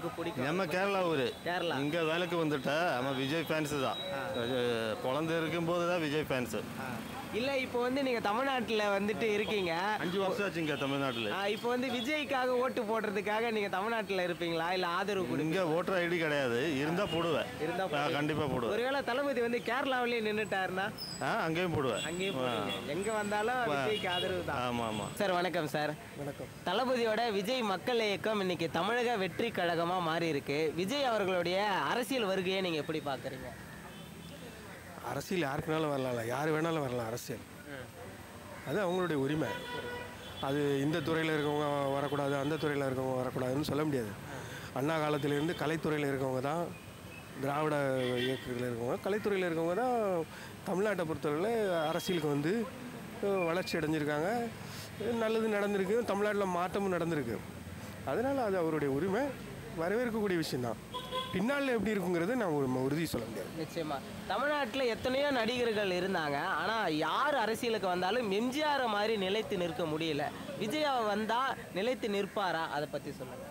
உங்களுக்கு பிடிக்கும் நம்ம கேரளா ஊர் கேரளா இங்கே வேலைக்கு வந்துட்டா நம்ம விஜய் ஃபேன்ஸு தான் அஹ், குழந்தை இருக்கும்போது தான் விஜய் ஃபேன்ஸு இல்லை இப்போ வந்து நீங்கள் தமிழ்நாட்டில் வந்துட்டு இருக்கீங்க அஞ்சு வருஷம் ஆச்சு இங்கே தமிழ்நாட்டில் ஆ, இப்போ வந்து விஜய்க்காக ஓட்டு போடுறதுக்காக நீங்கள் தமிழ்நாட்டில் இருப்பீங்களா இல்லை ஆதரவு கொடு இங்கே ஓட்டர் ஐடி கிடையாது இருந்தால் போடுவேன் இருந்தா நான் கண்டிப்பாக போடுவேன் ஒருவேளை தளபதி வந்து கேரளாவிலேயே நின்றுட்டாருன்னா ஆ அங்கேயும் போடுவேன் அங்கேயே போடுவீங்க எங்கே வந்தாலும் விஜய்க்கு ஆதரவு தான் ஆமாம் ஆமாம் சார் வணக்கம் சார் வணக்கம் தளபதியோட விஜய் மக்கள் இயக்கம் இன்னைக்கு தமிழக வெற்றி கழகமாக மாறி இருக்கு விஜய் அவர்களுடைய அரசியல் வருகையை நீங்கள் எப்படி பார்க்குறீங்க அரசியல் யாருக்குனாலும் வரலாம் யார் வேணாலும் வரலாம் அரசியல் அது அவங்களுடைய உரிமை அது இந்த துறையில் இருக்கவங்க வரக்கூடாது அந்த துறையில் இருக்கவங்க வரக்கூடாதுன்னு சொல்ல முடியாது அண்ணா காலத்திலேருந்து கலைத்துறையில் இருக்கவங்க தான் திராவிட இயக்கத்தில் இருக்கவங்க கலைத்துறையில் இருக்கவங்க தான் தமிழ்நாட்டை பொறுத்தவரையில் அரசியலுக்கு வந்து அஹ், வளர்ச்சி அடைஞ்சிருக்காங்க நல்லது நடந்திருக்கு தமிழ்நாட்டில் மாற்றமும் நடந்திருக்கு அதனால் அது அவருடைய உரிமை வரவேற்கக்கூடிய விஷயம்தான் பின்னால் எப்படி இருக்குங்கிறது நான் ஒரு- உறுதி சொல்ல முடியாது நிச்சயமா தமிழ்நாட்டில் எத்தனையோ நடிகர்கள் இருந்தாங்க ஆனால் யார் அரசியலுக்கு வந்தாலும் எம்ஜிஆர் மாதிரி நிலைத்து நிற்க முடியல விஜய் வந்தா நிலைத்து நிற்பாரா அதை பற்றி சொல்லுங்க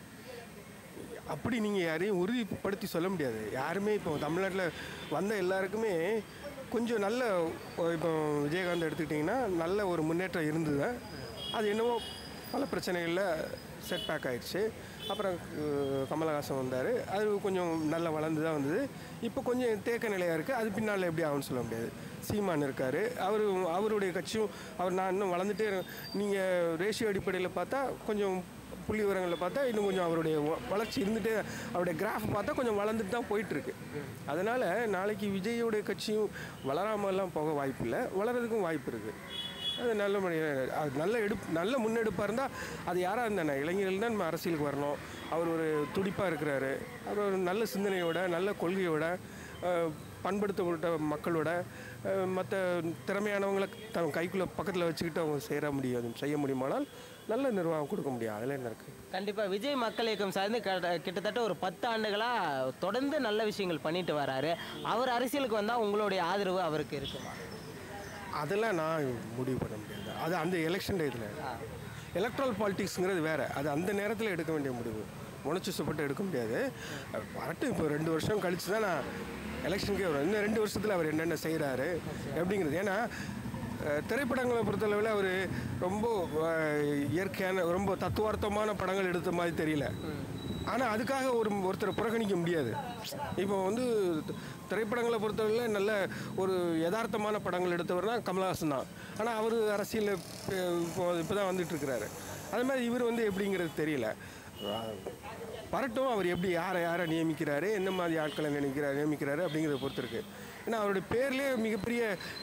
அப்படி நீங்கள் யாரையும் உறுதிப்படுத்தி சொல்ல முடியாது யாருமே இப்போ தமிழ்நாட்டில் வந்த எல்லாருக்குமே கொஞ்சம் நல்ல இப்போ விஜயகாந்த் எடுத்துக்கிட்டிங்கன்னா நல்ல ஒரு முன்னேற்றம் இருந்தது அது என்னவோ பல பிரச்சனைகளில் செட் பேக் ஆயிடுச்சு அப்புறம் அஹ், கமலஹாசன் வந்தார் அது கொஞ்சம் நல்லா வளர்ந்து தான் வந்தது இப்போ கொஞ்சம் தேக்க நிலையாக இருக்குது அது பின்னால் எப்படி ஆகும்னு சொல்ல முடியாது சீமான் இருக்கார் அவர் அவருடைய கட்சியும் அவர் நான் இன்னும் வளர்ந்துட்டே நீங்கள் ரேஷியோ அடிப்படையில் பார்த்தா கொஞ்சம் புள்ளி விவரங்களில் பார்த்தா இன்னும் கொஞ்சம் அவருடைய வ- வளர்ச்சி இருந்துட்டு அவருடைய கிராஃப் பார்த்தா கொஞ்சம் வளர்ந்துட்டு தான் போயிட்டுருக்கு அதனால் நாளைக்கு விஜயோடைய கட்சியும் வளராமலாம் போக வாய்ப்பு இல்லை வளர்கிறதுக்கும் வாய்ப்பு இருக்குது அது நல்ல முறையில் அது நல்ல எடுப் நல்ல முன்னெடுப்பாக இருந்தால் அது யாராக இருந்தானே இளைஞர்கள் தான் நம்ம அரசியலுக்கு வரணும் அவர் ஒரு துடிப்பாக இருக்கிறாரு அவர் ஒரு நல்ல சிந்தனையோட நல்ல கொள்கையோட அஹ், பண்படுத்தப்பட்ட மக்களோட மற்ற திறமையானவங்களை தன் கைக்குள்ளே பக்கத்தில் வச்சுக்கிட்டு அவங்க செய்ய முடியாது செய்ய முடியுமானால் நல்ல நிர்வாகம் கொடுக்க முடியும் அதில் என்ன இருக்குது கண்டிப்பாக விஜய் மக்கள் இயக்கம் சார்ந்து க- கிட்டத்தட்ட ஒரு பத்து ஆண்டுகளாக தொடர்ந்து நல்ல விஷயங்கள் பண்ணிட்டு வராரு அவர் அரசியலுக்கு வந்தால் உங்களுடைய ஆதரவு அவருக்கு இருக்குமா அதெல்லாம் நான் முடிவு பண்ண முடியாது அது அந்த எலெக்ஷன் டயத்தில் எலக்ட்ரல் பாலிட்டிக்ஸுங்கிறது வேறு அது அந்த நேரத்தில் எடுக்க வேண்டிய முடிவு உணர்ச்சிசப்பட்டு எடுக்க முடியாது அது வரட்டும் இப்போ ரெண்டு வருஷம் கழிச்சு தான் நான் எலெக்ஷனுக்கே வரும் இன்னும் ரெண்டு வருஷத்தில் அவர் என்னென்ன செய்கிறாரு எப்படிங்கிறது ஏன்னா அஹ், திரைப்படங்களை பொறுத்தளவில் அவர் ரொம்ப அஹ், இயற்கையான ரொம்ப தத்துவார்த்தமான படங்கள் எடுத்த மாதிரி தெரியல ஆனால் அதுக்காக ஒரு ஒருத்தரை புறக்கணிக்க முடியாது இப்போ வந்து தி- திரைப்படங்களை பொறுத்தவரையில் நல்ல ஒரு யதார்த்தமான படங்கள் எடுத்தவர்னா கமலஹாசன் தான் ஆனால் அவர் அரசியலில் இப்போ இப்போ தான் வந்துட்டு இருக்கிறாரு அது மாதிரி இவர் வந்து எப்படிங்கிறது தெரியல அஹ் வரட்டும் அவர் எப்படி யாரை யாரை நியமிக்கிறாரு என்ன மாதிரி ஆட்களை நினைக்கிறார் நியமிக்கிறாரு அப்படிங்கிறத பொறுத்து இருக்கு ஏன்னா அவருடைய பேர்லேயே மிகப்பெரிய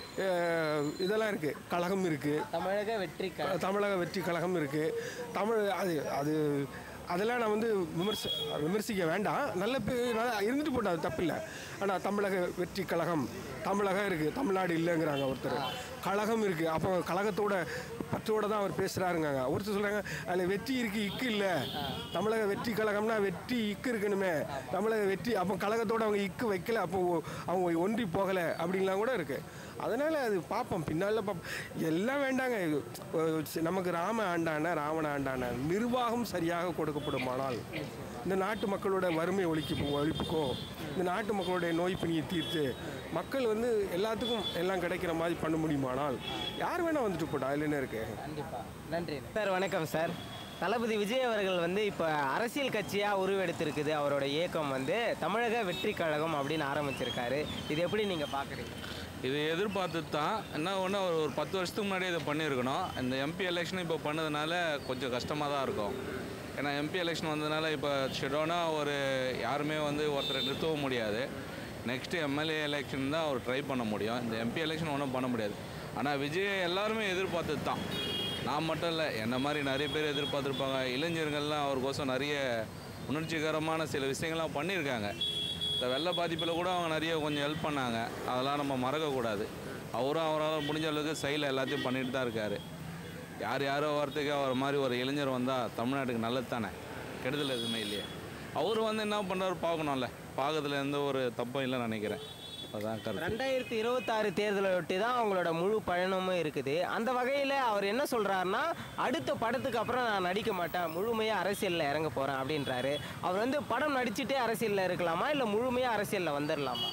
அஹ், இதெல்லாம் இருக்குது கழகம் இருக்குது தமிழக வெற்றி க தமிழக வெற்றி கழகம் இருக்குது தமிழ் அது அது அதெல்லாம் நான் வந்து விமர்ச விமர்சிக்க வேண்டாம் நல்ல பேர் நல்லா இருந்துட்டு போட்டா அது தப்பில்லை ஆனால் தமிழக வெற்றி கழகம் தமிழகம் இருக்குது தமிழ்நாடு இல்லைங்கிறாங்க ஒருத்தர் கழகம் இருக்குது அப்போ கழகத்தோட பற்றோட தான் அவர் பேசுகிறாருங்க ஒருத்தர் சொல்கிறாங்க அதில் வெற்றி இருக்குது இக்கு இல்லை தமிழக வெற்றி கழகம்னா வெற்றி இக்கு இருக்கணுமே தமிழக வெற்றி அப்போ கழகத்தோட அவங்க இக்கு வைக்கல அப்போ அவங்க ஒன்றி போகலை அப்படின்லாம் கூட இருக்குது அதனால் அது பார்ப்போம் பின்னால் பார்ப்போம் எல்லாம் வேண்டாங்க இது, அஹ் நமக்கு ராம ஆண்டான ராவண ஆண்டான நிர்வாகம் சரியாக கொடுக்கப்படுமானால் இந்த நாட்டு மக்களோட வறுமை ஒழிக்கு ஒழிப்புக்கோ இந்த நாட்டு மக்களுடைய நோய் பிணியை தீர்த்து மக்கள் வந்து எல்லாத்துக்கும் எல்லாம் கிடைக்கிற மாதிரி பண்ண முடியுமானால் யார் வேணால் வந்துட்டு போட்டா அதில் என்ன இருக்குது கண்டிப்பாக நன்றி சார் வணக்கம் சார் தளபதி விஜய் அவர்கள் வந்து இப்போ அரசியல் கட்சியாக உருவெடுத்திருக்குது அவரோட இயக்கம் வந்து தமிழக வெற்றி கழகம் அப்படின்னு ஆரம்பிச்சிருக்காரு இது எப்படி நீங்கள் பார்க்குறீங்க இது எதிர்பார்த்து தான் என்ன ஒன்று ஒரு ஒரு பத்து வருஷத்துக்கு முன்னாடியே இதை பண்ணியிருக்கணும் இந்த எம்பி எலெக்ஷன் இப்போ பண்ணதுனால கொஞ்சம் கஷ்டமாக தான் இருக்கும் ஏன்னா எம்பி எலெக்ஷன் வந்ததுனால இப்போ ஷெடோனாக ஒரு யாருமே வந்து ஒருத்தரை நிறுத்தவும் முடியாது நெக்ஸ்ட்டு எம்எல்ஏ எலெக்ஷன் தான் அவர் ட்ரை பண்ண முடியும் இந்த எம்பி எலெக்ஷன் ஒன்றும் பண்ண முடியாது ஆனால் விஜய் எல்லாருமே எதிர்பார்த்தது தான் நான் மட்டும் இல்லை என்ன மாதிரி நிறைய பேர் எதிர்பார்த்துருப்பாங்க இளைஞர்கள்லாம் அவருக்கோசம் நிறைய உணர்ச்சிகரமான சில விஷயங்கள்லாம் பண்ணியிருக்காங்க இந்த வெள்ள பாதிப்பில் கூட அவங்க நிறைய கொஞ்சம் ஹெல்ப் பண்ணாங்க அதெல்லாம் நம்ம மறக்கக்கூடாது அவரும் அவரால் முடிஞ்ச அளவுக்கு சைடில் எல்லாத்தையும் பண்ணிட்டு தான் இருக்கார் யார் யாரோ வரத்துக்கு அவர் மாதிரி ஒரு இளைஞர் வந்தால் தமிழ்நாட்டுக்கு நல்லது தானே கெடுதல் எதுவுமே இல்லையே அவர் வந்து என்ன பண்ணுறாரு பார்க்கணும்ல பார்க்கறதுல எந்த ஒரு தப்பும் இல்லைன்னு நினைக்கிறேன் அதான் கருத்து ரெண்டாயிரத்தி இருபத்தாறு தேர்தலை ஒட்டி தான் அவங்களோட முழு பயணமும் இருக்குது அந்த வகையில் அவர் என்ன சொல்கிறாருன்னா அடுத்த படத்துக்கு அப்புறம் நான் நடிக்க மாட்டேன் முழுமையாக அரசியலில் இறங்க போகிறேன் அப்படின்றாரு அவர் வந்து படம் நடிச்சுட்டே அரசியலில் இருக்கலாமா இல்லை முழுமையாக அரசியலில் வந்துடலாமா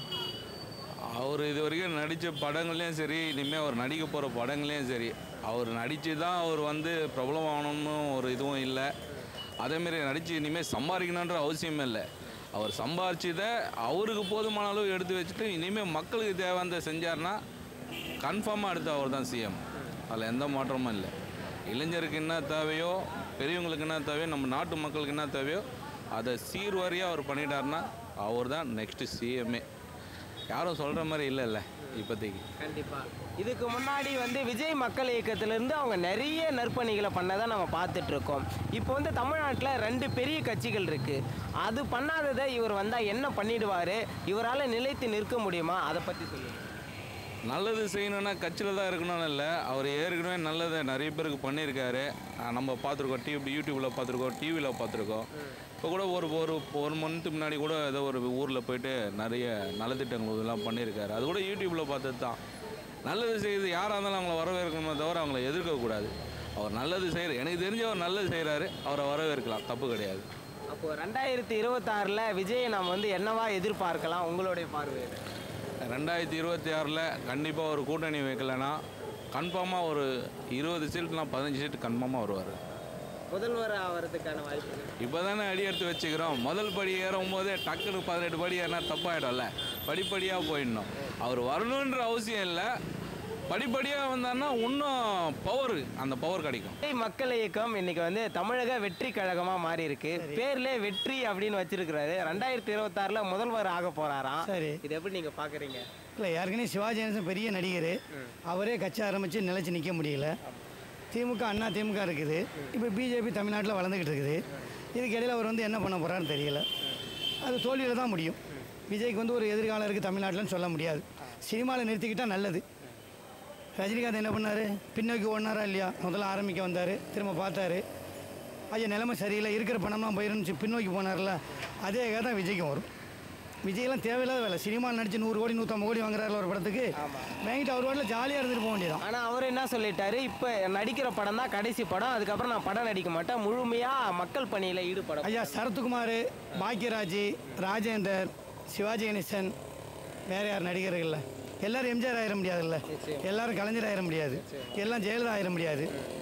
அவர் இது வரைக்கும் நடித்த படங்கள்லேயும் சரி இனிமேல் அவர் நடிக்க போகிற படங்களையும் சரி அவர் நடித்து தான் அவர் வந்து பிரபலம் ஆகணும்னு ஒரு இதுவும் இல்லை அதேமாரி நடித்து இனிமேல் சம்பாதிக்கணுன்ற அவசியமே இல்லை அவர் சம்பாரிச்சதை அவருக்கு போதுமான அளவு எடுத்து வச்சுட்டு இனிமேல் மக்களுக்கு தேவையானதை செஞ்சார்னா கன்ஃபார்மாக அடுத்து அவர் தான் சிஎம் அதில் எந்த மாற்றமும் இல்லை இளைஞருக்கு என்ன தேவையோ பெரியவங்களுக்கு என்ன தேவையோ நம்ம நாட்டு மக்களுக்கு என்ன தேவையோ அதை சீர்வாரியாக அவர் பண்ணிட்டாருன்னா அவர் தான் நெக்ஸ்ட்டு சிஎம்ஏ யாரும் சொல்கிற மாதிரி இல்லைல்ல இப்போதைக்கு கண்டிப்பா இதுக்கு முன்னாடி வந்து விஜய் மக்கள் இயக்கத்திலிருந்து அவங்க நிறைய நற்பணிகளை பண்ணதை நம்ம பார்த்துட்டு இருக்கோம் இப்போ வந்து தமிழ்நாட்டில் ரெண்டு பெரிய கட்சிகள் இருக்கு அது பண்ணாததை இவர் வந்தால் என்ன பண்ணிடுவார் இவரால் நிலைத்து நிற்க முடியுமா அதை பற்றி சொல்லுங்க நல்லது செய்யணும்னா கட்சியில் தான் இருக்கணும்னு இல்லை அவர் ஏற்கனவே நல்லதை நிறைய பேருக்கு பண்ணியிருக்காரு ஆஹ் நம்ம பார்த்துருக்கோம் டிவி யூடியூப்பில் பார்த்துருக்கோம் டிவியில் பார்த்துருக்கோம் இப்போ கூட ஒரு ஒரு ஒரு மந்த்து முன்னாடி கூட ஏதோ ஒரு ஊரில் போயிட்டு நிறைய நலத்திட்டங்கள் இதெல்லாம் பண்ணியிருக்காரு அது கூட யூடியூப்பில் பார்த்தது தான் நல்லது செய்யுது யாராக இருந்தாலும் அவங்கள வரவேற்கணுமே தவிர அவங்கள எதிர்க்கக்கூடாது அவர் நல்லது செய்கிற எனக்கு தெரிஞ்ச அவர் நல்லது செய்கிறாரு அவரை வரவேற்கலாம் தப்பு கிடையாது அப்போ ரெண்டாயிரத்தி இருபத்தாறில் விஜயை நாம் வந்து என்னவா எதிர்பார்க்கலாம் உங்களுடைய பார்வையில் ரெண்டாயிரத்தி இருபத்தி ஆறில் கண்டிப்பாக ஒரு கூட்டணி வைக்கலைன்னா கன்ஃபார்மாக ஒரு இருபது சீட்லாம் பதினஞ்சு சீட் கன்ஃபார்மாக வருவார் முதல்வர் ஆகிறதுக்கான வாய்ப்பு இருக்கு. இப்போ தானே அடி எடுத்து வச்சுக்கிறோம் முதல் படி ஏறும் போதே டக்குன்னு பதினெட்டு படி ஏறினா தப்பாயிடும்ல படிப்படியாக போயிடணும் அவர் வரணுன்ற அவசியம் இல்லை படிப்படியாக வந்தாருன்னா இன்னும் பவர் அந்த பவர் கிடைக்கும் விஜய் மக்கள் இயக்கம் இன்னைக்கு வந்து தமிழக வெற்றி கழகமா மாறி இருக்கு பேர்ல வெற்றி அப்படின்னு வச்சிருக்கிறாரு ரெண்டாயிரத்தி இருபத்தாறுல முதல்வர் ஆக போறாராம் சரி. இது எப்படி நீங்க பாக்குறீங்க இல்லை ஏற்கனவே சிவாஜி கணேசன் பெரிய நடிகர் அவரே கட்சி ஆரம்பித்து நிலைச்சு நிற்க முடியல திமுக அண்ணா திமுக இருக்குது இப்போ பிஜேபி தமிழ்நாட்டில் வளர்ந்துக்கிட்டு இருக்குது இதுக்கு இடையில அவர் வந்து என்ன பண்ண போகிறாருன்னு தெரியல அது தோல்வியில் தான் முடியும் விஜய்க்கு வந்து ஒரு எதிர்காலம் இருக்குது தமிழ்நாட்டில்னு சொல்ல முடியாது சினிமாவில் நிறுத்திக்கிட்டால் நல்லது ரஜினிகாந்த் என்ன பண்ணார் பின்னோக்கி ஓடினாரா இல்லையா முதல்ல ஆரம்பிக்க வந்தார் திரும்ப பார்த்தாரு ஐயா நிலைமை சரியில்லை இருக்கிற பணம்லாம் போயிருந்துச்சு பின்னோக்கி போனார்ல அதே கதை தான் விஜய்க்கும் வரும் விஜய்லாம் தேவையில்லாத வேலை சினிமாவில் நடிச்சு நூறு கோடி நூற்றம்பது கோடி வாங்குறாருல ஒரு படத்துக்கு வாங்கிட்டு அவர் வாட்டில் ஜாலியாக இருந்துட்டு போக வேண்டியதான் ஆனா அவர் என்ன சொல்லிட்டாரு இப்ப நடிக்கிற படம் தான் கடைசி படம் அதுக்கப்புறம் நான் படம் நடிக்க மாட்டேன் முழுமையா மக்கள் பணியில ஈடுபட ஐயா சரத்குமார் பாக்யராஜ் ராஜேந்தர் சிவாஜி கணேசன் வேற யார் நடிகர்கள்ல எல்லாரும் எம்ஜிஆர் ஆயிட முடியாதுல்ல எல்லாரும் கலைஞர் ஆயிட முடியாது எல்லாம் ஜெயலலிதா ஆயிட முடியாது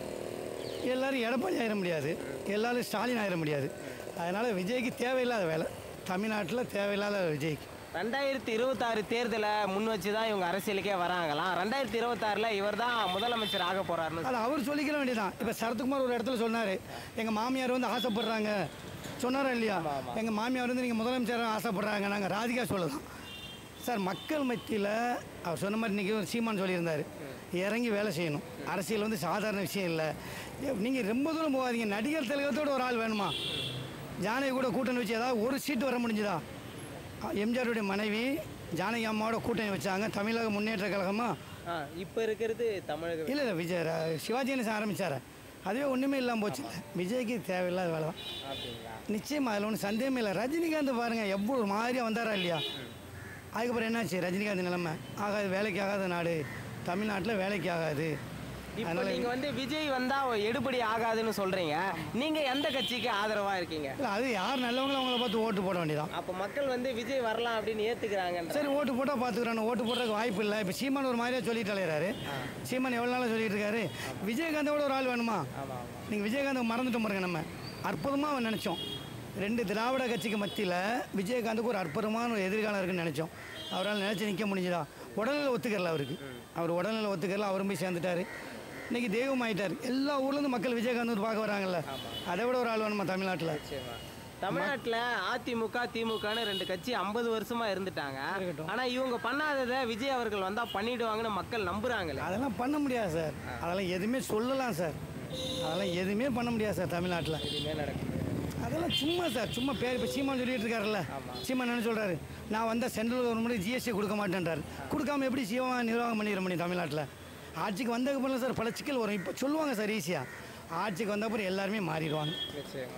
எல்லாரும் எடப்பாடி ஆயிட முடியாது எல்லாரும் ஸ்டாலின் ஆயிட முடியாது அதனால் விஜய்க்கு தேவையில்லாத வேலை தமிழ்நாட்டில் தேவையில்லாத விஜய்க்கு ரெண்டாயிரத்தி இருபத்தாறு தேர்தலை முன் வச்சு தான் இவங்க அரசியலுக்கே வராங்களாம் ரெண்டாயிரத்தி இருபத்தாறுல இவர் தான் முதலமைச்சர் ஆக போறாருன்னு அது அவர் சொல்லிக்கிற வேண்டியதான் இப்போ சரத்குமார் ஒரு இடத்துல சொன்னார் எங்கள் மாமியார் வந்து ஆசைப்படுறாங்க சொன்னாரா இல்லையா எங்கள் மாமியார் வந்து நீங்கள் முதலமைச்சர் ஆசைப்படுறாங்க நாங்கள் ராதிகா சொல்லலாம் சார் மக்கள் மத்தியில் அவர் சொன்ன மாதிரி இன்றைக்கி ஒரு சீமான் சொல்லியிருந்தார் இறங்கி வேலை செய்யணும் அரசியல் வந்து சாதாரண விஷயம் இல்லை நீங்கள் ரொம்ப தூரம் போகாதீங்க நடிகர் திலகத்தோட ஒரு ஆள் வேணுமா ஜானகி கூட கூட்டணி வச்சு ஏதாவது ஒரு சீட்டு வர முடிஞ்சுதா எம்ஜிஆருடைய மனைவி ஜானகி அம்மாவோட கூட்டணி வச்சாங்க தமிழக முன்னேற்ற கழகமாக ஆ, இப்ப இருக்கிறது தமிழக இல்லை இல்லை விஜய் ர- சிவாஜி கணேசன் ஆரம்பிச்சார அதுவே ஒன்றுமே இல்லாமல் போச்சு விஜய்க்கு தேவையில்லாத வேலை தான் அப்படிங்களா நிச்சயமா அதில் ஒன்றும் சந்தேகமே இல்லை ரஜினிகாந்த் பாருங்கள் எவ்வளோ ஒரு மாதிரியாக வந்தாரா இல்லையா அதுக்கப்புறம் என்னாச்சு ரஜினிகாந்த் நிலைமை ஆகாது வேலைக்கு ஆகாத நாடு தமிழ்நாட்டில் வேலைக்கு ஆகாது இப்போ அதனால நீங்க வந்து விஜய் வந்தா எடுபடி ஆகாதுன்னு சொல்றீங்க நீங்க எந்த கட்சிக்கு ஆதரவா இருக்கீங்க இல்லை அது யார் நல்லவங்களோ அவங்கள பார்த்து ஓட்டு போட வேண்டியதான் அப்ப மக்கள் வந்து விஜய் வரலாம் அப்படின்னு ஏத்துக்கிறாங்க சரி ஓட்டு போட்டால் பார்த்துக்குறானு ஓட்டு போடுறதுக்கு வாய்ப்பு இல்லை இப்போ சீமான் ஒரு மாதிரியாக சொல்லிட்டு அலையிறாரு சீமான் எவ்வளோ நாளாக சொல்லிட்டு இருக்காரு விஜயகாந்தோட ஒரு ஆள் வேணுமா நீங்கள் விஜயகாந்த் மறந்துட்டோம் பாருங்க நம்ம அற்புதமாக நினச்சோம் ரெண்டு திராவிட கட்சிக்கு மத்தியில் விஜயகாந்துக்கு ஒரு அற்புதமான ஒரு எதிர்காலம் இருக்குன்னு நினச்சோம் அவரால் நினச்சி நிற்க முடிஞ்சுதா உடல்நிலை ஒத்துக்கறல அவருக்கு அவர் உடல்நிலை ஒத்துக்கறல அவரும் போய் சேர்ந்துட்டாரு இன்னைக்கு தெய்வம் ஆயிட்டார் எல்லா ஊர்லேருந்து மக்கள் விஜயகாந்த் வந்து பார்க்க வராங்கல்ல அதை விட ஒரு ஆள் வேணுமா தமிழ்நாட்டில் தமிழ்நாட்டுல அதிமுக திமுகன்னு ரெண்டு கட்சி ஐம்பது வருஷமா இருந்துட்டாங்க ஆனா இவங்க பண்ணாததை விஜய் அவர்கள் வந்தா பண்ணிடுவாங்கன்னு மக்கள் நம்புறாங்களே அதெல்லாம் பண்ண முடியாது சார் அதெல்லாம் எதுவுமே சொல்லலாம் சார் அதெல்லாம் எதுவுமே பண்ண முடியாது சார் தமிழ்நாட்டில் எதுவுமே நடக்குது அதெல்லாம் சும்மா சார் சும்மா பேர் இப்போ சீமான் சொல்லிட்டு இருக்காருல்ல சீமான் என்ன சொல்கிறாரு நான் வந்தால் சென்ட்ரல் கவர்மெண்ட் ஜிஎஸ்டி கொடுக்க மாட்டேன்றாரு கொடுக்காம எப்படி சீமா நிர்வாகம் பண்ணிட முடியும் தமிழ்நாட்டில் ஆட்சிக்கு வந்ததுக்கப்புறம் சார் பல சிக்கல் வரும் இப்போ சொல்லுவாங்க சார் ஈஸியாக ஆட்சிக்கு வந்த அப்புறம் எல்லாருமே மாறிடுவாங்க நிச்சயமா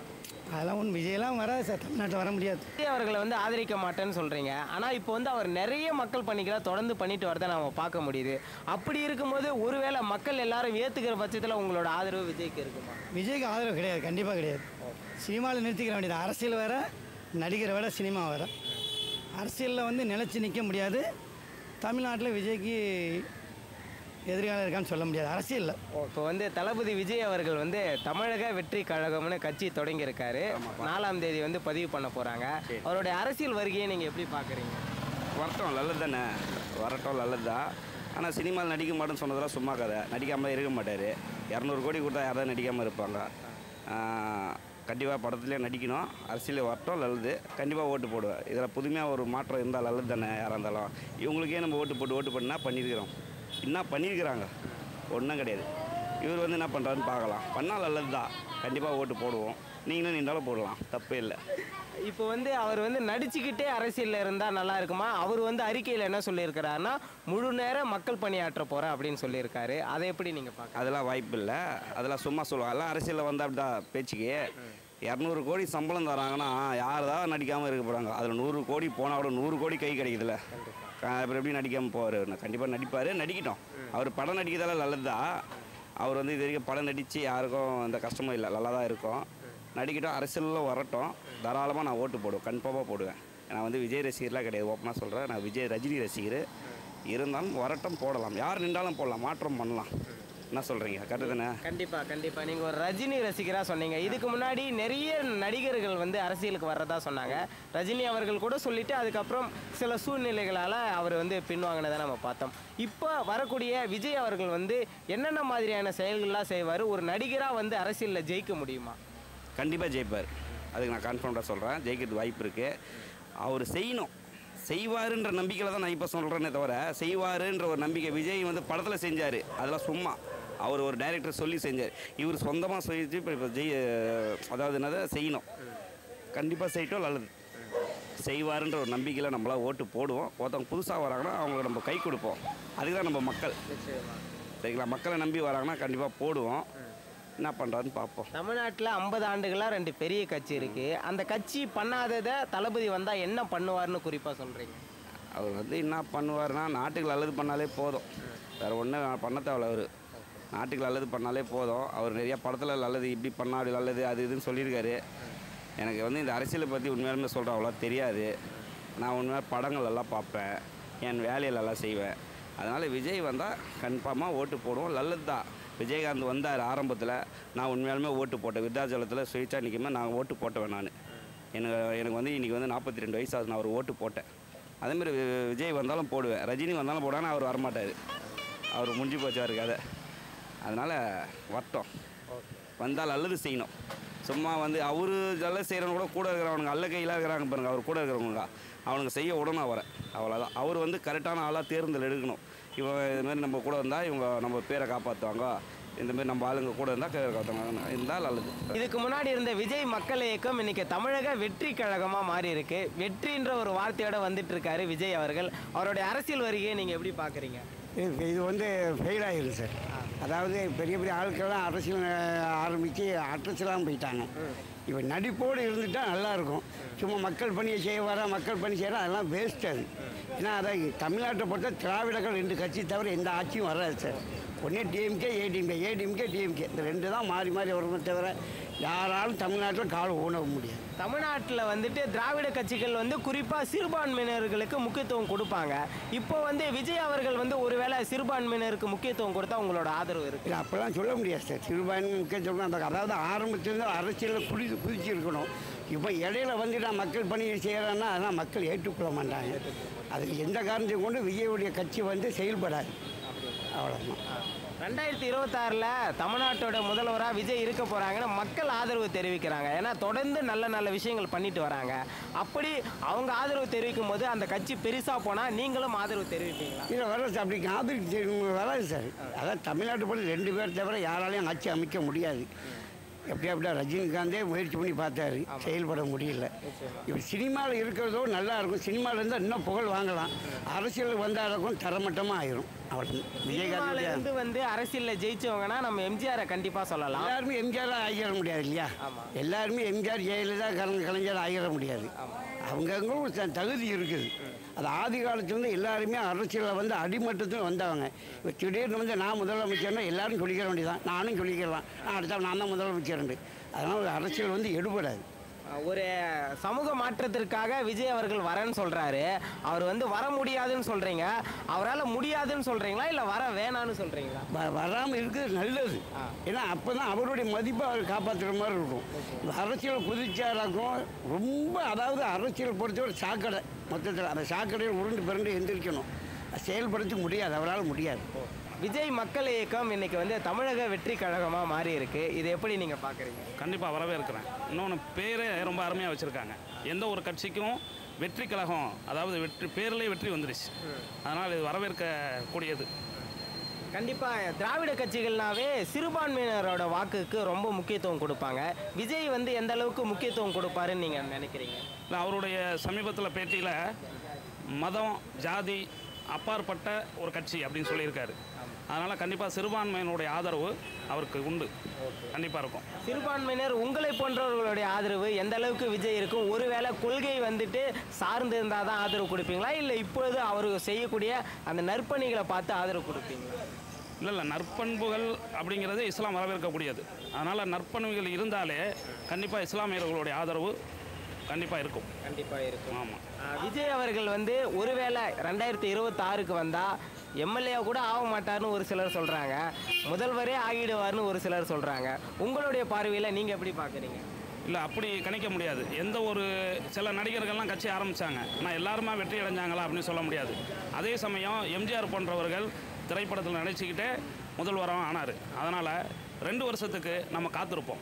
அதெல்லாம் ஒன்றும் விஜயெல்லாம் வராது சார் தமிழ்நாட்டில் வர முடியாது விஜய் அவர்களை வந்து ஆதரிக்க மாட்டேன்னு சொல்றீங்க ஆனா இப்போ வந்து அவர் நிறைய மக்கள் பணிகளை தொடர்ந்து பண்ணிட்டு வரதை நம்ம பார்க்க முடியுது அப்படி இருக்கும்போது ஒருவேளை மக்கள் எல்லாரும் ஏத்துக்கிற பட்சத்தில் உங்களோட ஆதரவு விஜய்க்கு இருக்குமா விஜய்க்கு ஆதரவு கிடையாது கண்டிப்பாக கிடையாது சினிமாவில் நிறுத்திக்கிற வேண்டியது அரசியல் வேற நடிகரை விட சினிமா வேற அரசியலில் வந்து நிலைச்சு நிற்க முடியாது தமிழ்நாட்டில் விஜய்க்கு எதிர்காலம் இருக்கான்னு சொல்ல முடியாது அரசியலில் இப்போ வந்து தளபதி விஜய் அவர்கள் வந்து தமிழக வெற்றி கழகம்னு கட்சி தொடங்கியிருக்காரு நாலாம் தேதி வந்து பதிவு பண்ண போறாங்க அவருடைய அரசியல் வருகையை நீங்க எப்படி பாக்குறீங்க வரட்டும் நல்லது தானே வரட்டும் நல்லது தான் ஆனால் சினிமாவில் நடிக்க மாட்டேன்னு சொன்னதெல்லாம் சும்மா கதை நடிக்காமல் இருக்க மாட்டார் இரநூறு கோடி கொடுத்தா யாராவது நடிக்காமல் இருப்பாங்க கண்டிப்பாக படத்துலேயே நடிக்கணும் அரசியல் வரட்டும் நல்லது கண்டிப்பாக ஓட்டு போடுவேன் இதில் புதுமையாக ஒரு மாற்றம் இருந்தால் நல்லது தானே யாராக இருந்தாலும் இவங்களுக்கே நம்ம ஓட்டு போட்டு ஓட்டு பண்ணால் பண்ணியிருக்கிறோம் என்ன பண்ணியிருக்கிறாங்க ஒன்றும் கிடையாது இவர் வந்து என்ன பண்ணுறாருன்னு பார்க்கலாம் பண்ணால் நல்லது தான் கண்டிப்பாக ஓட்டு போடுவோம் நீங்களும் நின்றாலும் போடலாம் தப்பே இல்லை இப்போ வந்து அவர் வந்து நடிச்சுக்கிட்டே அரசியலில் இருந்தால் நல்லா இருக்குமா அவர் வந்து அறிக்கையில் என்ன சொல்லியிருக்கிறாருன்னா முழு நேரம் மக்கள் பணியாற்ற போகிறேன் அப்படின்னு சொல்லியிருக்காரு அதை எப்படி நீங்கள் பார்க்க அதெல்லாம் வாய்ப்பு இல்லை அதெல்லாம் சும்மா சொல்லுவாங்க எல்லாம் அரசியலில் வந்தால் அப்படி தான் பேச்சுக்கு இரநூறு கோடி சம்பளம் தராங்கன்னா யார் தான் நடிக்காமல் இருக்க போகிறாங்க அதில் நூறு கோடி போனால் கூட நூறு கோடி கை கிடைக்குதுல்ல க- அப்புறம் எப்படி நடிக்காமல் போவார் கண்டிப்பாக நடிப்பார் நடிக்கட்டும் அவர் படம் நடிக்கிறதால நல்லது தான் அவர் வந்து இது வரைக்கும் படம் நடித்து யாருக்கும் எந்த கஷ்டமும் இல்லை நல்லா தான் இருக்கும் நடிக்கட்டும் அரசியலில் வரட்டும் தாராளமாக நான் ஓட்டு போடுவேன் கன்ஃபார்மாக போடுவேன் நான் வந்து விஜய் ரசிகர்லாம் கிடையாது ஓப்பனாக சொல்கிறேன் நான் விஜய் ரஜினி ரசிகர் இருந்தாலும் வரட்டும் போடலாம் யார் நின்றாலும் போடலாம் மாற்றம் பண்ணலாம் என்ன சொல்கிறீங்க கரெக்டு தானே கண்டிப்பாக கண்டிப்பாக நீங்கள் ஒரு ரஜினி ரசிகராக சொன்னீங்க இதுக்கு முன்னாடி நிறைய நடிகர்கள் வந்து அரசியலுக்கு வர்றதா சொன்னாங்க ரஜினி அவர்கள் கூட சொல்லிட்டு அதுக்கப்புறம் சில சூழ்நிலைகளால் அவர் வந்து பின்வாங்கினதை நம்ம பார்த்தோம் இப்போ வரக்கூடிய விஜய் அவர்கள் வந்து என்னென்ன மாதிரியான செயல்கள்லாம் செய்வார் ஒரு நடிகராக வந்து அரசியலில் ஜெயிக்க முடியுமா கண்டிப்பாக ஜெயிப்பார் அதுக்கு நான் கன்ஃபார்ம்டாக சொல்கிறேன் ஜெயிக்கிறதுக்கு வாய்ப்பு இருக்குது அவர் செய்யணும் செய்வாருன்ற நம்பிக்கையில் தான் நான் இப்போ சொல்கிறேனே தவிர செய்வாருன்ற ஒரு நம்பிக்கை விஜய் வந்து படத்தில் செஞ்சார் அதெல்லாம் சும்மா அவர் ஒரு டைரக்டர் சொல்லி செஞ்சார் இவர் சொந்தமாக செஞ்சு இப்போ இப்போ ஜெய் அதாவது என்னது செய்யணும் கண்டிப்பாக செய்யட்டும் நல்லது செய்வாருன்ற ஒரு நம்பிக்கையில் நம்மளாம் ஓட்டு போடுவோம் ஒருத்தவங்க புதுசாக வராங்கன்னா அவங்களுக்கு நம்ம கை கொடுப்போம் அதுக்கு தான் நம்ம மக்கள் சரிங்களா மக்களை நம்பி வராங்கன்னா கண்டிப்பாக போடுவோம் என்ன பண்ணுறாருன்னு பார்ப்போம் தமிழ்நாட்டில் ஐம்பது ஆண்டுகளாக ரெண்டு பெரிய கட்சி இருக்குது அந்த கட்சி பண்ணாததை தளபதி வந்தால் என்ன பண்ணுவார்னு குறிப்பாக சொல்கிறீங்க அவர் வந்து என்ன பண்ணுவார்னா நாட்டுக்கு நல்லது பண்ணாலே போதும் வேறு ஒன்றும் பண்ண தேவையில்ல அவர் நாட்டுக்கு நல்லது பண்ணாலே போதும் அவர் நிறைய படத்தில் நல்லது இப்படி பண்ணா அப்படி நல்லது அது இதுன்னு சொல்லியிருக்காரு எனக்கு வந்து இந்த அரசியலை பற்றி உண்மையாலுமே சொல்கிறேன் அவ்வளோ தெரியாது நான் உண்மையாக படங்கள் எல்லாம் பார்ப்பேன் என் வேலையில எல்லாம் செய்வேன் அதனால் விஜய் வந்தால் கன்ஃபார்மாக ஓட்டு போடுவோம் நல்லது தான் விஜயகாந்த் வந்தார் ஆரம்பத்தில் நான் உண்மையாலுமே ஓட்டு போட்டேன் விருத்தாச்சலத்தில் சுயேட்சா நிற்குமே நான் ஓட்டு போட்டவன் நான் எனக்கு எனக்கு வந்து இன்றைக்கி வந்து நாற்பத்தி ரெண்டு வயசு ஆகுது நான் ஒரு ஓட்டு போட்டேன் அதேமாதிரி வி- விஜய் வந்தாலும் போடுவேன் ரஜினி வந்தாலும் போடுவேன் அவர் வரமாட்டார் அவர் முடிஞ்சு போச்சு அவருக்கு கதை அதனால் வரட்டும் வந்தால் நல்லது செய்யணும் சும்மா வந்து அவரு நல்லது செய்கிறவங்க கூட கூட இருக்கிறவனுங்க அல்ல கையில் இருக்கிறாங்க பாருங்க அவர் கூட இருக்கிறவங்க அவனுக்கு செய்ய விடணும் அவரை அவ்வளோதான் அவர் வந்து கரெக்டான ஆளாக தேர்ந்தல் எடுக்கணும் இவன் இதுமாரி நம்ம கூட வந்தால் இவங்க நம்ம பேரை காப்பாற்றுவாங்க இந்தமாரி நம்ம ஆளுங்க கூட இருந்தால் காப்பாற்றுவாங்க இருந்தால் நல்லது இதுக்கு முன்னாடி இருந்த விஜய் மக்கள் இயக்கம் இன்னைக்கு தமிழக வெற்றி கழகமா மாறி இருக்கு வெற்றின்ற ஒரு வார்த்தையோட வந்துட்டு இருக்காரு விஜய் அவர்கள் அவருடைய அரசியல் வருகையை நீங்க எப்படி பாக்குறீங்க இது இது வந்து ஃபெயில் ஆகிருக்கு சார் அதாவது பெரிய பெரிய ஆட்கள்லாம் அரசியல் அஹ், ஆரம்பித்து அரசியலாம் போயிட்டாங்க இப்போ நடிப்போடு இருந்துட்டா நல்லா இருக்கும் சும்மா மக்கள் பணியை செய்ய வர மக்கள் பணி செய்கிற அதெல்லாம் வேஸ்ட் அது ஏன்னா அதை தமிழ்நாட்டை பொறுத்த திராவிடர்கள் ரெண்டு கட்சி தவிர எந்த ஆட்சியும் வராது சார் ஒன்றே டிஎம்கே ஏடிஎம்கே ஏடிஎம்கே டிஎம்கே இந்த ரெண்டு தான் மாறி மாறி வருமே தவிர யாராலும் தமிழ்நாட்டில் கால் ஊன முடியாது தமிழ்நாட்டில் வந்துட்டு திராவிட கட்சிகள் வந்து குறிப்பாக சிறுபான்மையினர்களுக்கு முக்கியத்துவம் கொடுப்பாங்க இப்போ வந்து விஜய் அவர்கள் வந்து ஒருவேளை சிறுபான்மையினருக்கு முக்கியத்துவம் கொடுத்தா உங்களோட ஆதரவு இருக்கு இல்லை அப்போல்லாம் சொல்ல முடியாது சார் சிறுபான்மை முக்கியம் சொல்லணும் அந்த அதாவது ஆரம்பத்திலேருந்து அரசியலில் குடி குதிச்சு இருக்கணும் இப்போ இடையில வந்து நான் மக்கள் பணி செய்கிறேன்னா அதெல்லாம் மக்கள் ஏற்றுக்கொள்ள மாட்டாங்க அதுக்கு எந்த காரணத்தையும் கொண்டு விஜயுடைய கட்சி வந்து செயல்படாது அவ்வளோதான் ரெண்டாயிரத்தி இருபத்தாறில் தமிழ்நாட்டோட முதல்வராக விஜய் இருக்க போகிறாங்கன்னு மக்கள் ஆதரவு தெரிவிக்கிறாங்க ஏன்னா தொடர்ந்து நல்ல நல்ல விஷயங்கள் பண்ணிட்டு வராங்க அப்படி அவங்க ஆதரவு தெரிவிக்கும் போது அந்த கட்சி பெருசாக போனால் நீங்களும் ஆதரவு தெரிவிப்பீங்களா இல்லை வராது சார் அப்படி ஆதரிக்க வராது சார் அதான் தமிழ்நாட்டு போல ரெண்டு பேர் தவிர யாராலையும் ஆட்சி அமைக்க முடியாது எப்படியா அப்படியா ரஜினிகாந்தே முயற்சி பண்ணி பார்த்தாரு செயல்பட முடியல இப்போ சினிமாவில் இருக்கிறதோ நல்லா இருக்கும் சினிமாவில் இருந்தால் இன்னும் புகழ் வாங்கலாம் அரசியல் வந்தாலும் தரமட்டமாக ஆயிரும் அவ்வளோ சினிமால விஜயகாந்த் இருந்து வந்து அரசியல்ல ஜெயிச்சவங்கன்னா நம்ம எம்ஜிஆரை கண்டிப்பா சொல்லலாம் எல்லாருமே எம்ஜிஆர் ஆகிட முடியாது இல்லையா எல்லாருமே எம்ஜிஆர் ஜெயலலிதா கலைஞர் கலைஞர் ஆகிட முடியாது அவங்கவுங்க ஒரு த- தகுதி இருக்குது அது ஆதி காலத்துலேருந்து எல்லாருமே அரசியலில் வந்து அடிமட்டத்தில் வந்தவங்க இப்போ திடீர்னு வந்து நான் முதலமைச்சர்னா எல்லாரும் சொல்லிக்கிற வேண்டியதான் நானும் சொல்லிக்கிறலாம் நான் அடுத்த நான் தான் முதலமைச்சர்ண்டு அதனால் ஒரு அரசியல் வந்து எடுபடாது ஒரு சமூக மாற்றத்திற்காக விஜய் அவர்கள் வரேன்னு சொல்றாரு அவர் வந்து வர முடியாதுன்னு சொல்றீங்க அவரால் முடியாதுன்னு சொல்றீங்களா இல்ல வர வேணான்னு சொல்றீங்களா வ வராமல் இருக்கிறது நல்லது ஏன்னா அப்போ தான் அவருடைய மதிப்பை அவர் காப்பாற்றுற மாதிரி இருக்கும் இந்த அரசியல் குதிச்சாராக்கும் ரொம்ப அதாவது அரசியல் பொறுத்தவரை சாக்கடை மொத்தத்தில் அந்த சாக்கடையை உருண்டு பிறண்டு எந்திரிக்கணும் அது செயல்படுத்த முடியாது அவரால் முடியாது விஜய் மக்கள் இயக்கம் இன்னைக்கு வந்து தமிழக வெற்றி கழகமா மாறி இருக்கு இது எப்படி நீங்க பாக்குறீங்க கண்டிப்பாக வரவேற்கிறேன் இன்னொன்று பேரே ரொம்ப அருமையாக வச்சுருக்காங்க எந்த ஒரு கட்சிக்கும் வெற்றி கழகம் அதாவது வெற்றி பேர்லேயே வெற்றி வந்துருச்சு அதனால் இது வரவேற்கக்கூடியது கண்டிப்பா திராவிட கட்சிகள்னாவே சிறுபான்மையினரோட வாக்குக்கு ரொம்ப முக்கியத்துவம் கொடுப்பாங்க விஜய் வந்து எந்த அளவுக்கு முக்கியத்துவம் கொடுப்பாருன்னு நீங்க நினைக்கிறீங்க இல்லை அவருடைய சமீபத்தில் பேட்டியில் மதம் ஜாதி அப்பாற்பட்ட ஒரு கட்சி அப்படின்னு சொல்லியிருக்காரு அதனால் கண்டிப்பாக சிறுபான்மையினுடைய ஆதரவு அவருக்கு உண்டு கண்டிப்பாக இருக்கும் சிறுபான்மையினர் உங்களை போன்றவர்களுடைய ஆதரவு எந்த அளவுக்கு விஜய் இருக்கும் ஒருவேளை கொள்கை வந்துட்டு சார்ந்து இருந்தால் தான் ஆதரவு கொடுப்பீங்களா இல்லை இப்பொழுது அவர் செய்யக்கூடிய அந்த நற்பணிகளை பார்த்து ஆதரவு கொடுப்பீங்களா இல்லை இல்லை நற்பண்புகள் அப்படிங்கிறது இஸ்லாம் வரவேற்கக்கூடியது அதனால் நற்பண்புகள் இருந்தாலே கண்டிப்பாக இஸ்லாமியர்களுடைய ஆதரவு கண்டிப்பாக இருக்கும் கண்டிப்பாக இருக்கும் ஆமாம் விஜய் அவர்கள் வந்து ஒருவேளை ரெண்டாயிரத்தி இருபத்தாறுக்கு வந்தால் எம்எல்ஏ கூட ஆக மாட்டார்னு ஒரு சிலர் சொல்கிறாங்க முதல்வரே ஆகிடுவார்னு ஒரு சிலர் சொல்கிறாங்க உங்களுடைய பார்வையில் நீங்கள் எப்படி பார்க்குறீங்க இல்லை அப்படி கணிக்க முடியாது எந்த ஒரு சில நடிகர்கள்லாம் கட்சி ஆரம்பித்தாங்க ஆனால் எல்லாருமா வெற்றி அடைஞ்சாங்களா அப்படின்னு சொல்ல முடியாது அதே சமயம் எம்ஜிஆர் போன்றவர்கள் திரைப்படத்தில் நடிச்சுக்கிட்டே முதல்வராக ஆனார் அதனால் ரெண்டு வருஷத்துக்கு நம்ம காத்திருப்போம்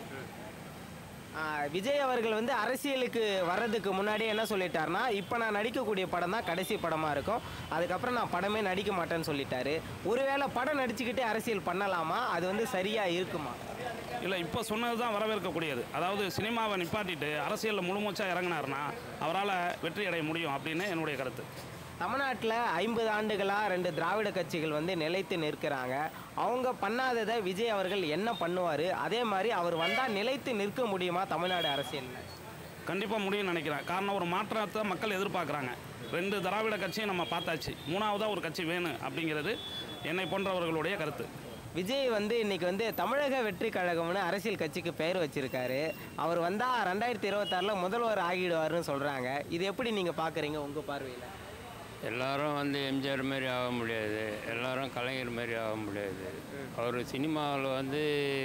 ஆஹ் விஜய் அவர்கள் வந்து அரசியலுக்கு வர்றதுக்கு முன்னாடியே என்ன சொல்லிட்டாருன்னா இப்போ நான் நடிக்கக்கூடிய படம் தான் கடைசி படமாக இருக்கும் அதுக்கப்புறம் நான் படமே நடிக்க மாட்டேன்னு சொல்லிட்டாரு ஒருவேளை படம் நடிச்சுக்கிட்டே அரசியல் பண்ணலாமா அது வந்து சரியாக இருக்குமா இல்லை இப்போ சொன்னது தான் வரவேற்கக்கூடியது அதாவது சினிமாவை நிப்பாட்டிட்டு அரசியலில் முழுமூச்சாக இறங்கினார்னா அவரால் வெற்றி அடைய முடியும் அப்படின்னு என்னுடைய கருத்து தமிழ்நாட்டில் ஐம்பது ஆண்டுகளாக ரெண்டு திராவிட கட்சிகள் வந்து நிலைத்து நிற்கிறாங்க அவங்க பண்ணாததை விஜய் அவர்கள் என்ன பண்ணுவார் அதே மாதிரி அவர் வந்தால் நிலைத்து நிற்க முடியுமா தமிழ்நாடு அரசியலில் கண்டிப்பாக முடியும்னு நினைக்கிறேன் காரணம் ஒரு மாற்றத்தை மக்கள் எதிர்பார்க்குறாங்க ரெண்டு திராவிட கட்சியும் நம்ம பார்த்தாச்சு மூணாவதாக ஒரு கட்சி வேணும் அப்படிங்கிறது என்னை போன்றவர்களுடைய கருத்து விஜய் வந்து இன்னைக்கு வந்து தமிழக வெற்றி கழகம்னு அரசியல் கட்சிக்கு பெயர் வச்சிருக்காரு அவர் வந்தால் ரெண்டாயிரத்தி இருபத்தாறில் முதல்வர் ஆகிடுவாருன்னு சொல்கிறாங்க இது எப்படி நீங்கள் பார்க்குறீங்க உங்கள் பார்வையில் எல்லாரும் வந்து எம்ஜிஆர் மாதிரி ஆக முடியாது எல்லாரும் கலைஞர் மாதிரி ஆக முடியாது அவர் சினிமாவில் வந்து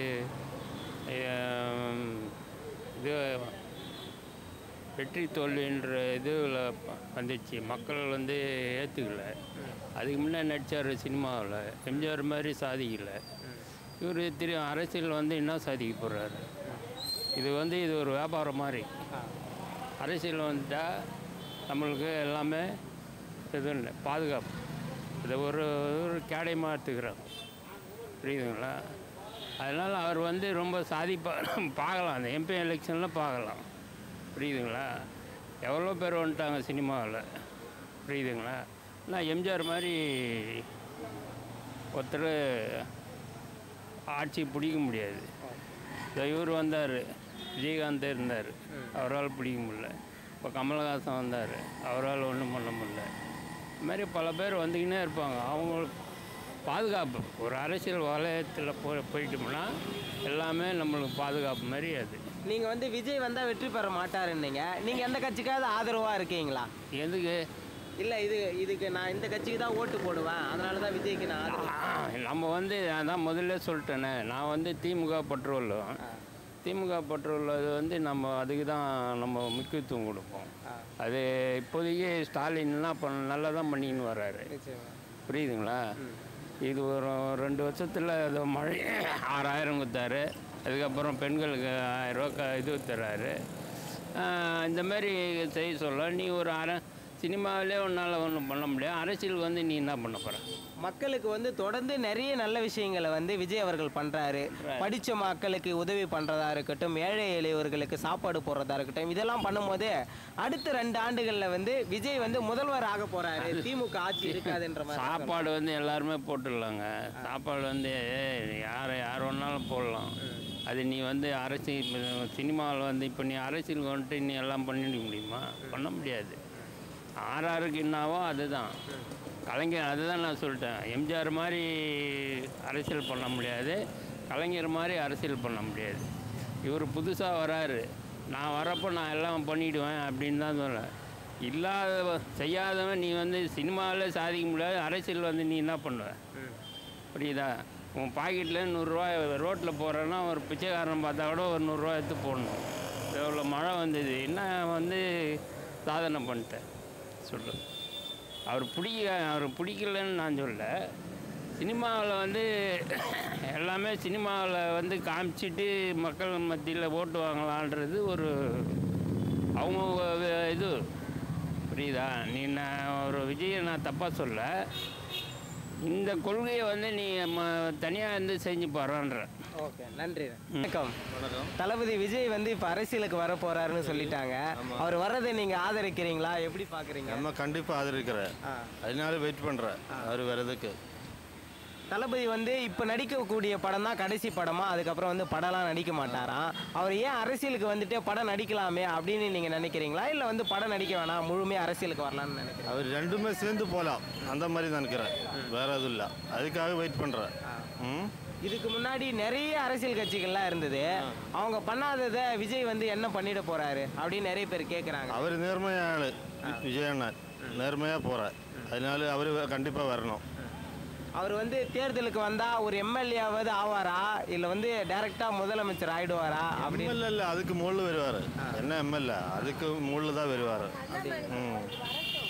ஆம், இது வெற்றி தோல்வின்ற இதுவில் வந்துச்சு மக்கள் வந்து ஏற்றுக்கல அதுக்கு முன்னே நடித்தார் சினிமாவில் எம்ஜிஆர் மாதிரி சாதிக்கல இவர் திரு அரசியல் வந்து என்ன சாதிக்க போகிறாரு இது வந்து இது ஒரு வியாபாரம் மாதிரி அரசியல் வந்துட்டால் நம்மளுக்கு எல்லாமே இது இல்லை பாதுகாப்பு இதை ஒரு ஒரு கேடயமாக எடுத்துக்கிறாங்க புரியுதுங்களா அதனால் அவர் வந்து ரொம்ப சாதிப்பா பார்க்கலாம் அந்த எம்பி எலெக்ஷனில் பார்க்கலாம் புரியுதுங்களா எவ்வளோ பேர் வந்துட்டாங்க சினிமாவில் புரியுதுங்களா நான் எம்ஜிஆர் மாதிரி ஒருத்தர் ஆட்சி பிடிக்க முடியாது இதோ இவர் வந்தார் விஜயகாந்த் இருந்தார் அவரால் பிடிக்க முடியல இப்போ கமலஹாசன் வந்தார் அவரால் ஒன்றும் பண்ண முடியல இது மாதிரி பல பேர் வந்துக்கினே இருப்பாங்க அவங்களுக்கு பாதுகாப்பு ஒரு அரசியல் வலயத்தில் போ போயிட்டோம்னா எல்லாமே நம்மளுக்கு பாதுகாப்பு மாதிரி அது நீங்கள் வந்து விஜய் வந்தால் வெற்றி பெற மாட்டாருன்னீங்க நீங்கள் எந்த கட்சிக்காவது ஆதரவாக இருக்கீங்களா எதுக்கு இல்லை இது இதுக்கு நான் இந்த கட்சிக்கு தான் ஓட்டு போடுவேன் அதனால தான் விஜய்க்கு நான் ஆதரவு ஆ, நம்ம வந்து நான் தான் முதல்ல சொல்லிட்டேனே நான் வந்து திமுக பற்றுள்ளோம் திமுக பற்றுள்ளது வந்து நம்ம அதுக்கு தான் நம்ம முக்கியத்துவம் கொடுப்போம் அது இப்போதைக்கு ஸ்டாலின்லாம் பண்ண நல்லா தான் பண்ணின்னு வர்றாரு புரியுதுங்களா இது ஒரு ரெண்டு வருஷத்தில் ஏதோ மழை ஆறாயிரம் கொடுத்தாரு அதுக்கப்புறம் பெண்களுக்கு ஆயிரம் ரூபா க- இது தர்றாரு ஆஹ் இந்த மாதிரி செய்ய சொல்ல நீ ஒரு அரை சினிமாவிலே உன்னால் ஒன்றும் பண்ண முடியாது அரசியலுக்கு வந்து நீ என்ன பண்ண போகிற மக்களுக்கு வந்து தொடர்ந்து நிறைய நல்ல விஷயங்களை வந்து விஜய் அவர்கள் பண்றாரு படிச்ச மக்களுக்கு உதவி பண்றதா இருக்கட்டும் ஏழை எளியவர்களுக்கு சாப்பாடு போடுறதா இருக்கட்டும் இதெல்லாம் பண்ணும்போது அடுத்த ரெண்டு ஆண்டுகள்ல வந்து விஜய் வந்து முதல்வர் ஆக போறாரு திமுக ஆட்சி இருக்காதுன்ற மாதிரி சாப்பாடு வந்து எல்லாருமே போட்டுடலாங்க சாப்பாடு வந்து யார் யார் வேணாலும் போடலாம் அது நீ வந்து அரசியல் சினிமாவில் வந்து இப்போ நீ அரசியலுக்கு வந்துட்டு நீ எல்லாம் பண்ணிட முடியுமா பண்ண முடியாது ஆறாருக்கு என்னாவோ அதுதான் கலைஞர் அதுதான் நான் சொல்லிட்டேன் எம்ஜிஆர் மாதிரி அரசியல் பண்ண முடியாது கலைஞர் மாதிரி அரசியல் பண்ண முடியாது இவர் புதுசாக வராரு நான் வரப்போ நான் எல்லாம் பண்ணிவிடுவேன் அப்படின்னு தான் சொல்லேன் இல்லாத செய்யாதவன் நீ வந்து சினிமாவில் சாதிக்க முடியாது அரசியல் வந்து நீ என்ன பண்ணுவ புரியுதா உன் பாக்கெட்டில் நூறுரூவா ரோட்டில் போகிறேன்னா ஒரு பிச்சைக்காரன் பார்த்தா கூட ஒரு நூறுரூவா எடுத்து போடணும் எவ்வளோ மழை வந்தது என்ன வந்து சாதனை பண்ணிட்டேன் சொல்லு அவர் பிடிக்க அவர் பிடிக்கலன்னு நான் சொல்ல சினிமாவில் வந்து எல்லாமே சினிமாவில் வந்து காமிச்சிட்டு மக்கள் மத்தியில் ஓட்டு வாங்கலான்றது ஒரு அவங்க வ- இது புரியுதா நீ நான் ஒரு விஜயை நான் தப்பாக சொல்ல இந்த கொள்கையை வந்து நீ தனியாக இருந்து செஞ்சு போகிறன்ற ஓகே நன்றி வணக்கம் தளபதி விஜய் வந்து இப்ப அரசியலுக்கு வர போறாருன்னு சொல்லிட்டாங்க அவர் வர்றதை நீங்க ஆதரிக்கிறீங்களா எப்படி பாக்குறீங்க நம்ம கண்டிப்பாக ஆதரிக்கிறேன் ஆ. அதனால வெயிட் பண்ணுறேன் அவர் வர்றதுக்கு தளபதி வந்து இப்போ நடிக்கக்கூடிய படம் தான் கடைசி படமா அதுக்கப்புறம் வந்து படம்லாம் நடிக்க மாட்டாராம் அவர் ஏன் அரசியலுக்கு வந்துட்டு படம் நடிக்கலாமே அப்படின்னு நீங்க நினைக்கிறீங்களா இல்லை வந்து படம் நடிக்க வேணாம் முழுமையாக அரசியலுக்கு வரலாம்னு நினைக்கிறீங்க அவர் ரெண்டுமே சேர்ந்து போகலாம் அந்த மாதிரி தான் நினைக்கிறேன் வேற எதுவும் இல்லை அதுக்காக வெயிட் பண்ணுறேன் ம் இதுக்கு முன்னாடி நிறைய அரசியல் கட்சிகள்லாம் இருந்தது அவங்க பண்ணாததை விஜய் வந்து என்ன பண்ணிட போறாரு அப்படின்னு நிறைய பேர் கேட்குறாங்க அவர் நேர்மையான ஆள் விஜய் அண்ணன் நேர்மையாக போகிறார் அதனால அவர் கண்டிப்பாக வரணும் அவர் வந்து தேர்தலுக்கு வந்தா ஒரு எம்எல்ஏவாவது ஆவாரா இல்லை வந்து டைரக்டா முதலமைச்சர் ஆயிடுவாரா அப்படி எம்எல்ஏ இல்லை அதுக்கு முள்ளு வருவார் என்ன எம்எல்ஏ அதுக்கு முள்ளு தான் வருவார் ம்